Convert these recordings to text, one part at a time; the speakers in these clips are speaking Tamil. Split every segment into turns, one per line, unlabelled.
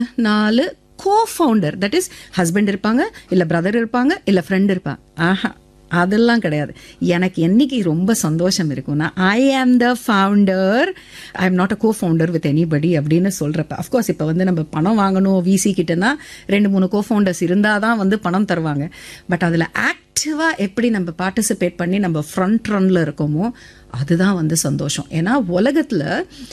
நாலு co founder that is husband இருப்பாங்க இல்ல பிரதர் இருப்பாங்க இல்ல ஃப்ரெண்ட் இருப்பாங்க ஆஹா அதெல்லாம் கிடையாது எனக்கு என்னைக்கு ரொம்ப சந்தோஷம் இருக்கும்னா I am the founder I am not a co founder with anybody அப்படின்னு சொல்றப்ப அஃப்கோர்ஸ் இப்போ வந்து நம்ம பணம் வாங்கணும் விசி கிட்டனா ரெண்டு மூணு கோ ஃபவுண்டர்ஸ் இருந்தால் தான் வந்து பணம் தருவாங்க பட் அதில் ஆக்டிவாக எப்படி நம்ம பார்ட்டிசிபேட் பண்ணி நம்ம ஃப்ரண்ட் ரன்ல இருக்கோமோ அதுதான் வந்து சந்தோஷம் ஏன்னா உலகத்தில்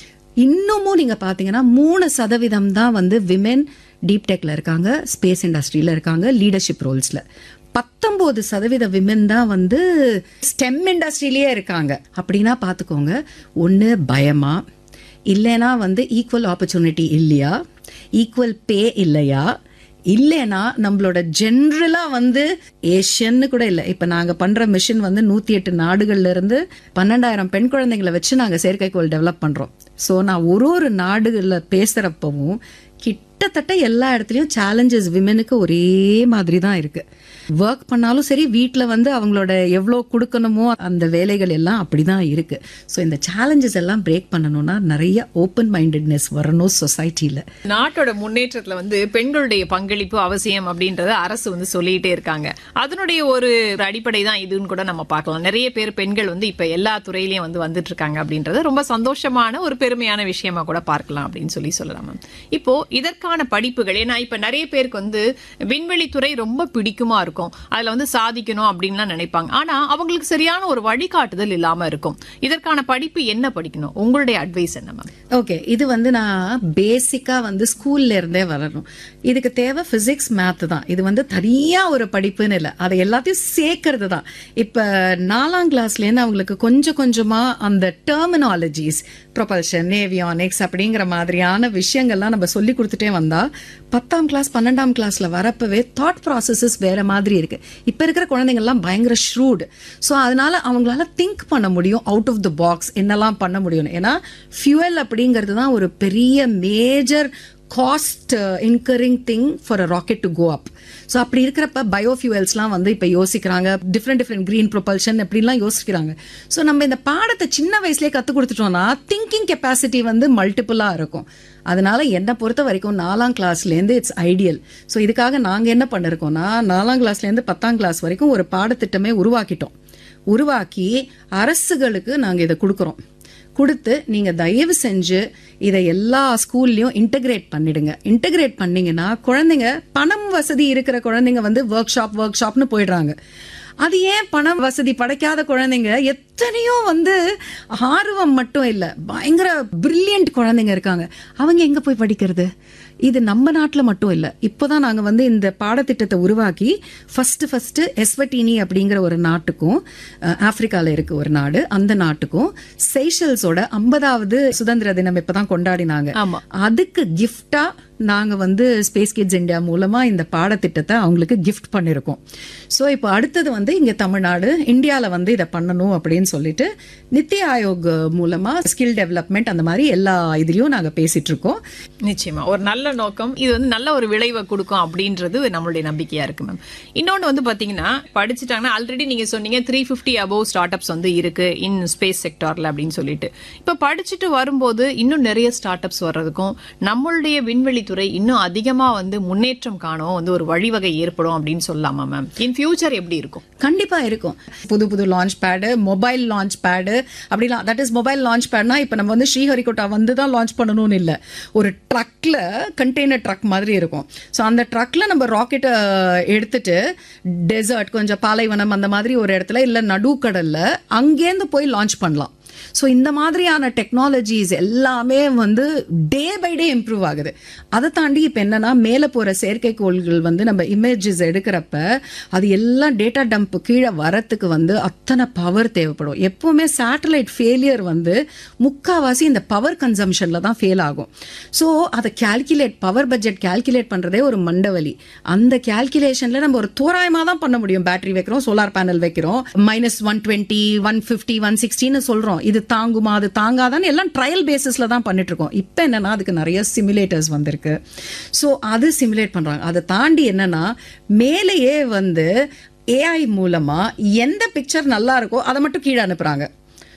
இன்னமும் நீங்க பாத்தீங்கன்னா மூணு சதவீதம் தான் வந்து விமென் டீப் டெக்ல இருக்காங்க ஸ்பேஸ் இண்டஸ்ட்ரியில இருக்காங்க லீடர்ஷிப் ரோல்ஸ்ல பத்தொன்பது சதவீத விமென் தான் வந்து ஸ்டெம் இண்டஸ்ட்ரியிலேயே இருக்காங்க அப்படின்னா பாத்துக்கோங்க ஒன்று பயமா இல்லைன்னா வந்து ஈக்குவல் ஆப்பர்ச்சுனிட்டி இல்லையா ஈக்குவல் பே இல்லையா இல்லைன்னா நம்மளோட ஜென்ரலா வந்து ஏஷியன்னு கூட இல்லை இப்ப நாங்க பண்ற மிஷின் வந்து நூத்தி எட்டு நாடுகள்ல இருந்து பன்னெண்டாயிரம் பெண் குழந்தைங்களை வச்சு நாங்க செயற்கைக்கோள் டெவலப் பண்றோம் சோ நான் ஒரு ஒரு நாடுகள்ல பேசுறப்பவும் கிட்டத்தட்ட எல்லா இடத்துலயும் சேலஞ்சஸ் விமெனுக்கு ஒரே மாதிரி தான் இருக்கு ஒர்க் பண்ணாலும் சரி வீட்ல வந்து அவங்களோட எவ்வளோ கொடுக்கணுமோ அந்த வேலைகள் எல்லாம் அப்படிதான் இருக்கு ஸோ இந்த சேலஞ்சஸ் எல்லாம் பிரேக் பண்ணணும்னா நிறைய ஓப்பன் மைண்டட்னஸ் வரணும் சொசைட்டில
நாட்டோட முன்னேற்றத்துல வந்து பெண்களுடைய பங்களிப்பு அவசியம் அப்படின்றத அரசு வந்து சொல்லிட்டே இருக்காங்க அதனுடைய ஒரு அடிப்படை தான் இதுன்னு கூட நம்ம பார்க்கலாம் நிறைய பேர் பெண்கள் வந்து இப்ப எல்லா துறையிலயும் வந்து வந்துட்டு இருக்காங்க அப்படின்றது ரொம்ப சந்தோஷமான ஒரு பெருமையான விஷயமா கூட பார்க்கலாம் அப்படின்னு சொல்லி சொல்லலாம் மேம் இப்போ இதற்கான படிப்புகள் ஏன்னா இப்ப நிறைய பேருக்கு வந்து விண்வெளித்துறை ரொம்ப பிடிக்குமா இருக்கும் அதுல வந்து சாதிக்கணும் அப்படின்லாம் நினைப்பாங்க ஆனா அவங்களுக்கு சரியான ஒரு வழிகாட்டுதல் இல்லாம இருக்கும் இதற்கான படிப்பு என்ன படிக்கணும் உங்களுடைய அட்வைஸ் என்ன மேம்
ஓகே இது வந்து நான் பேசிக்கா வந்து ஸ்கூல்ல இருந்தே வரணும் இதுக்கு தேவை பிசிக்ஸ் மேத் தான் இது வந்து தனியா ஒரு படிப்புன்னு இல்லை அதை எல்லாத்தையும் சேர்க்கறது தான் இப்ப நாலாம் கிளாஸ்ல இருந்து அவங்களுக்கு கொஞ்சம் கொஞ்சமா அந்த டெர்மினாலஜிஸ் ப்ரொபல்ஷன் நேவியானிக்ஸ் அப்படிங்கிற மாதிரியான விஷயங்கள்லாம் நம்ம சொல்லி கொடுத்துட்டே வந்தா பத்தாம் கிளாஸ் பன்னெண்டாம் கிளாஸ்ல வரப்பவே தாட் ப்ராசஸஸ் வேற மாதிரி இருக்கு இப்ப இருக்கிற குழந்தைங்கள்லாம் பயங்கர ஷ்ரூட் ஸோ அதனால அவங்களால திங்க் பண்ண முடியும் அவுட் ஆஃப் த பாக்ஸ் என்னெல்லாம் பண்ண முடியும் ஏன்னா ஃபியூவல் அப்படிங்கிறது தான் ஒரு பெரிய major cost incurring thing for a rocket to go up so அப்படி இருக்கிறப்ப பயோஃபியூவல்ஸ்லாம் வந்து இப்போ யோசிக்கிறாங்க டிஃப்ரெண்ட் டிஃப்ரெண்ட் க்ரீன் ப்ரொபல்ஷன் அப்படிலாம் யோசிக்கிறாங்க ஸோ நம்ம இந்த பாடத்தை சின்ன வயசுலேயே கற்றுக் கொடுத்துட்டோம்னா திங்கிங் கெப்பாசிட்டி வந்து மல்டிப்புளாக இருக்கும் அதனால என்னை பொறுத்த வரைக்கும் நாலாம் கிளாஸ்லேருந்து இட்ஸ் ஐடியல் ஸோ இதுக்காக நாங்கள் என்ன பண்ணிருக்கோம்னா நாலாம் கிளாஸ்லேருந்து பத்தாம் கிளாஸ் வரைக்கும் ஒரு பாடத்திட்டமே உருவாக்கிட்டோம் உருவாக்கி அரசுகளுக்கு நாங்கள் இதை கொடுக்குறோம் கொடுத்து நீங்க தயவு செஞ்சு இதை எல்லா ஸ்கூல்லையும் இன்டகிரேட் பண்ணிடுங்க இன்டகிரேட் பண்ணீங்கன்னா குழந்தைங்க பணம் வசதி இருக்கிற குழந்தைங்க வந்து ஒர்க் ஷாப் ஒர்க் ஷாப்னு போயிடுறாங்க அது ஏன் பணம் வசதி படைக்காத குழந்தைங்க எத்தனையோ வந்து ஆர்வம் மட்டும் இல்ல பயங்கர பிரில்லியன்ட் குழந்தைங்க இருக்காங்க அவங்க எங்க போய் படிக்கிறது இது நம்ம நாட்டில் மட்டும் இல்லை இப்போதான் நாங்கள் வந்து இந்த பாடத்திட்டத்தை உருவாக்கி ஃபர்ஸ்ட் ஃபர்ஸ்ட் எஸ்வட்டினி அப்படிங்கிற ஒரு நாட்டுக்கும் ஆப்பிரிக்காவில் இருக்கு ஒரு நாடு அந்த நாட்டுக்கும் செய்ஷல்ஸோட ஐம்பதாவது சுதந்திர தினம் இப்பதான் கொண்டாடினாங்க
ஆமா
அதுக்கு கிஃப்டா நாங்க வந்து ஸ்பேஸ் கிட்ஸ் இந்தியா மூலமா இந்த பாடத்திட்டத்தை அவங்களுக்கு கிஃப்ட் பண்ணிருக்கோம் ஸோ இப்போ அடுத்தது வந்து இங்க தமிழ்நாடு இந்தியாவில் வந்து இதை பண்ணணும் அப்படின்னு சொல்லிட்டு நித்தி ஆயோக் மூலமா ஸ்கில் டெவலப்மெண்ட் அந்த மாதிரி எல்லா இதுலயும் நாங்க பேசிட்டு இருக்கோம்
நிச்சயமா ஒரு நல்ல நோக்கம் இது வந்து நல்ல ஒரு விளைவை கொடுக்கும் அப்படின்றது நம்மளுடைய நம்பிக்கையா இருக்கு மேம் இன்னொன்று வந்து பாத்தீங்கன்னா படிச்சுட்டாங்கன்னா ஆல்ரெடி நீங்க சொன்னீங்க three fifty above startups வந்து இருக்கு இன் ஸ்பேஸ் செக்டார்ல அப்படின்னு சொல்லிட்டு இப்ப படிச்சுட்டு வரும்போது இன்னும் நிறைய ஸ்டார்ட் அப்ஸ் வர்றதுக்கும் நம்மளுடைய விண்வெளித்துறை இன்னும் அதிகமா வந்து முன்னேற்றம் காணும் வந்து ஒரு வழிவகை ஏற்படும் அப்படின்னு சொல்லலாமா மேம் இன் ஃபியூச்சர் எப்படி இருக்கும்
கண்டிப்பா இருக்கும் புது புது launch pad mobile launch pad அப்படிலாம் தட் இஸ் மொபைல் லான்ச் பேட்னா இப்போ நம்ம வந்து ஸ்ரீஹரிகோட்டா வந்து தான் லான்ச் பண்ணணும்னு இல்லை ஒரு ட்ரக்ல கண்டெய்னர் ட்ரக் மாதிரி இருக்கும் ஸோ அந்த ட்ரக்ல நம்ம ராக்கெட்டை எடுத்துட்டு டெசர்ட் கொஞ்சம் பாலைவனம் அந்த மாதிரி ஒரு இடத்துல இல்லை நடுக்கடல்ல அங்கேருந்து போய் லான்ச் பண்ணலாம் ஸோ இந்த மாதிரியான டெக்னாலஜிஸ் எல்லாமே வந்து டே பை டே இம்ப்ரூவ் ஆகுது அதை தாண்டி இப்போ என்னன்னா மேலே போகிற செயற்கைக்கோள்கள் வந்து நம்ம இமேஜஸ் எடுக்கிறப்ப அது எல்லாம் டேட்டா டம்ப் கீழே வரத்துக்கு வந்து அத்தனை பவர் தேவைப்படும் எப்பவுமே சேட்டலைட் ஃபெயிலியர் வந்து முக்காவாசி இந்த பவர் கன்சம்ஷனில் தான் ஃபெயில் ஆகும் ஸோ அதை கால்குலேட் பவர் பட்ஜெட் கால்குலேட் பண்ணுறதே ஒரு மண்டவலி அந்த கால்குலேஷனில் நம்ம ஒரு தோராயமாக தான் பண்ண முடியும் பேட்டரி வைக்கிறோம் சோலார் பேனல் வைக்கிறோம் minus one twenty one fifty one சிக்ஸ்டின்னு சொல்கிறோம் இது தாங்குமா அது தாங்காதான்னு எல்லாம் ட்ரையல் பேசிஸில் தான் பண்ணிட்டு இருக்கோம் இப்போ என்னன்னா அதுக்கு நிறைய சிமுலேட்டர்ஸ் வந்திருக்கு ஸோ அது சிமுலேட் பண்ணுறாங்க அதை தாண்டி என்னன்னா மேலேயே வந்து ஏஐ மூலமா எந்த பிக்சர் நல்லா இருக்கோ அதை மட்டும் கீழே அனுப்புறாங்க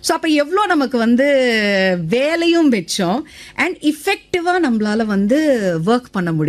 ஸோ அப்போ எவ்வளோ நமக்கு வந்து வேலையும் வச்சோம் அண்ட் இஃபெக்டிவாக நம்மளால வந்து ஒர்க் பண்ண முடியும்